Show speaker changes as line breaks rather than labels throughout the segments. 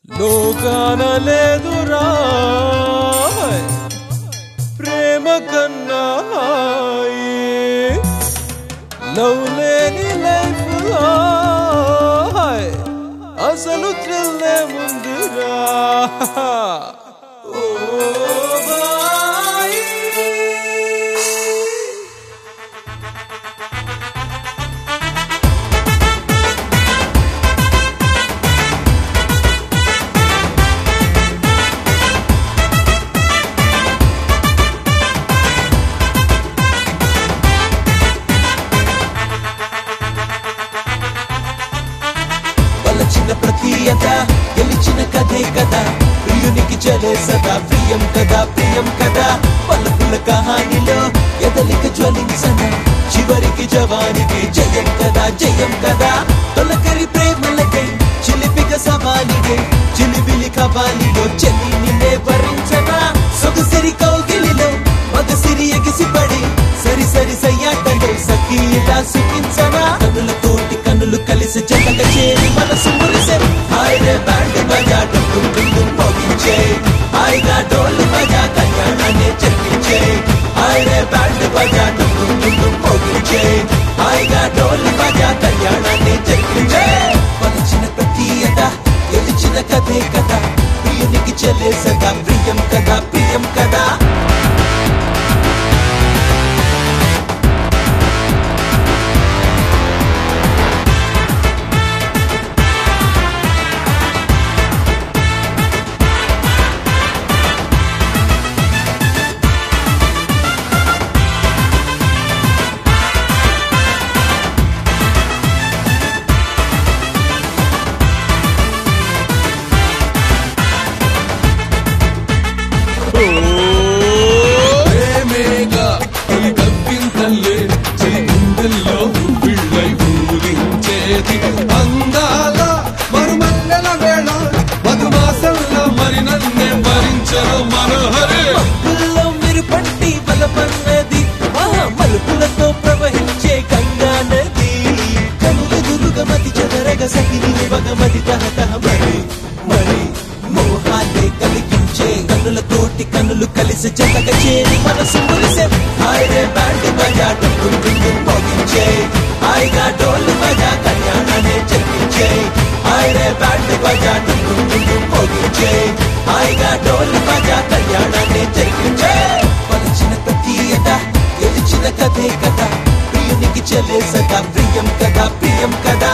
లోకాన లేదురా ప్రేమ కన్నా హాయి. లవ్ లేని లైఫ్ లో అసలు థ్రిల్లే ముందురా ఓ బాయి.
వలచిన ప్రతీయత గెలిచిన కథే కదా ప్రియునికి చలే సదా ప్రియం కదా ప్రియం కదా పలుకుల కహానిలో ఎదలిక జ్వలించన చివరికి జవానికి జయం కదా జయం కదా తొలకరి ప్రేమలకై చిలిపిక సవాలిగై చిలిబిలి కబాలిలో చెల్లి నిన్నే భరించనా సొగసిరి కౌగిలిలో మగసిరి ఎగిసిపడి సరి సరి సయ్యాటలో సఖీ ఇలా సుఖించనా కనులతోటి కనులు కలిసి జతక చేరి మనసు మురిసే హాయ్ రే బ్యాండ్ బజా డుండు డుండు మోగించే హాయిగా డోలు బజా కళ్యాణాన్ని చెప్పించే హాయ్ రే బ్యాండ్ బజా డుండు డుండు మోగించే హాయిగా డోలు బజా కళ్యాణాన్ని చెప్పించే పలిచిన ప్రతీయత గెలిచిన కథే కదా ప్రియునికి చెల్లే సదా ప్రియం కదా ప్రియం కదా
ప్రేమేగా తొలి కవ్వింతల్లే చెలి గుండెల్లో పిళ్ళై ఊరించేది అందాల మరుమల్లెల వేళ మధుమాసంలో మరి నన్నే భరించను మనోహరే
మబ్బుల్లో మెరుపట్టి బలపన్నది మహా మలుపులతో ప్రవహించే గంగా నది కనులెదురుగా మతి చెదరగ సగిలి నివగమది తహతహ మరి మరి మోహాలే కలిగించే కన్నులతోటి కన్నులు కలిసి జతక చేరి మనసు మురిసే హాయ్ రే బ్యాండ్ బజా డుండు డుండు మోగించే హాయిగా డోలు బజా కళ్యాణాన్ని చెప్పించే హాయ్ రే బ్యాండ్ బజా డుండు డుండు మోగించే హాయిగా డోలు బజా కళ్యాణాన్ని చెప్పించే పలిచిన ప్రతీయత గెలిచిన కథే కదా ప్రియునికి చెల్లే సదా ప్రియం కదా ప్రియం కదా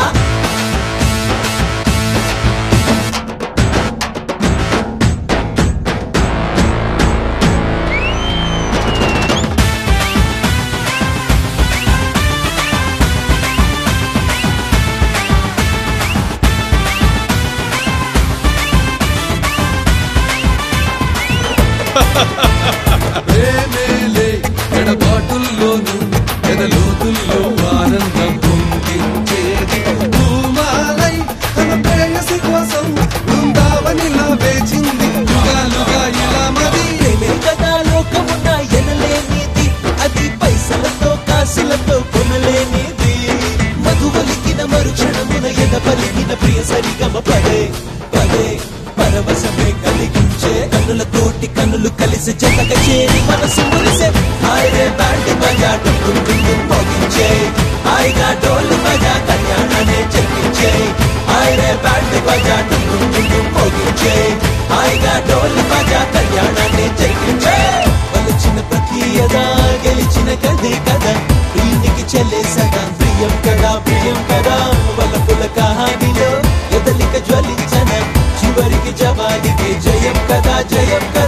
ప్రేమేలే ఎడబాటుల్లోను ఎదలోతుల్లో ఆనందం పొందించేది పూమాలై తన ప్రేయసి కోసం బృందావనిలా వేచింది యుగాలుగా ఇలా మది
ప్రేమే కదా లోకమున్న ఎనలేనిది అది పైసలతో కాసులతో కొనలేనిది మధువలికిన మరుక్షణమున ఎద పలికిన ప్రియ సరిగమ పడే పడే పరవశమే కలిగించే కన్నులతోటి కన్నులు కలిసి జతక చేరి మనసు మురిసే హాయ్ రే బ్యాండ్ బజా డుండు డుండు మోగించే హాయిగా డోలు బజా కళ్యాణాన్ని చెప్పించే హాయ్ రే బ్యాండ్ బజా డుండు డుండు మోగించే హాయిగా డోలు బజా కళ్యాణాన్ని చెప్పించే వలచిన ప్రతీయదా గెలిచిన కదే కదా ప్రియునికి చెల్లే సదా ప్రియం కదా ప్రియం కదా వలపుల కహానిలో ఎదలిక జ్వలించన చివరికి జవానికి జయం కదా జయం కదా